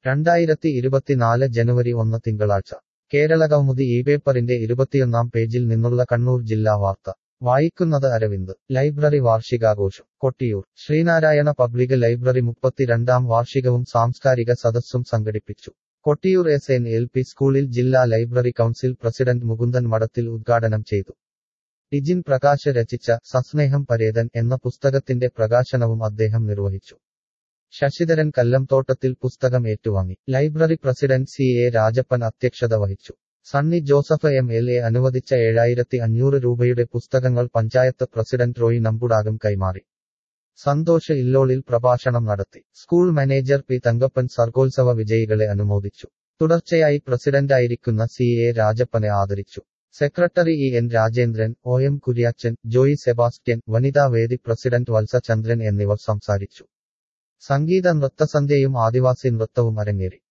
രണ്ടായിരത്തി ഇരുപത്തിനാല് ജനുവരി ഒന്ന് തിങ്കളാഴ്ച കേരളകൗമുദി ഈ പേപ്പറിന്റെ ഇരുപത്തിയൊന്നാം പേജിൽ നിന്നുള്ള കണ്ണൂർ ജില്ലാ വാർത്ത വായിക്കുന്നത് അരവിന്ദ് ലൈബ്രറി വാർഷികാഘോഷം കൊട്ടിയൂർ ശ്രീനാരായണ പബ്ലിക് ലൈബ്രറി മുപ്പത്തിരണ്ടാം വാർഷികവും സാംസ്കാരിക സദസ്സും സംഘടിപ്പിച്ചു Kottiyoor S N L P സ്കൂളിൽ ജില്ലാ ലൈബ്രറി കൗൺസിൽ പ്രസിഡന്റ് മുകുന്ദൻ മഠത്തിൽ ഉദ്ഘാടനം ചെയ്തു ടിജിൻ പ്രകാശ് രചിച്ച സസ്നേഹം പരേതൻ എന്ന പുസ്തകത്തിന്റെ പ്രകാശനവും അദ്ദേഹം നിർവഹിച്ചു ശശിധരൻ കല്ലംതോട്ടത്തിൽ പുസ്തകം ഏറ്റുവാങ്ങി library president C A Rajappan അധ്യക്ഷത വഹിച്ചു Sunny Joseph M L A അനുവദിച്ച ഏഴായിരത്തി അഞ്ഞൂറ് രൂപയുടെ പുസ്തകങ്ങൾ പഞ്ചായത്ത് പ്രസിഡന്റ് റോയി നമ്പുടാകം കൈമാറി സന്തോഷ് ഇല്ലോളിൽ പ്രഭാഷണം നടത്തി സ്കൂൾ മാനേജർ പി തങ്കപ്പൻ സർഗോത്സവ വിജയികളെ അനുമോദിച്ചു തുടർച്ചയായി പ്രസിഡന്റായിരിക്കുന്ന സി എ രാജപ്പനെ ആദരിച്ചു secretary E N Rajendran O M Kuriachan Joy Sebastian വനിതാ വേദി പ്രസിഡന്റ് വത്സചന്ദ്രൻ എന്നിവർ സംസാരിച്ചു സംഗീത നൃത്തസന്ധ്യയും ആദിവാസി നൃത്തവും അരങ്ങേറി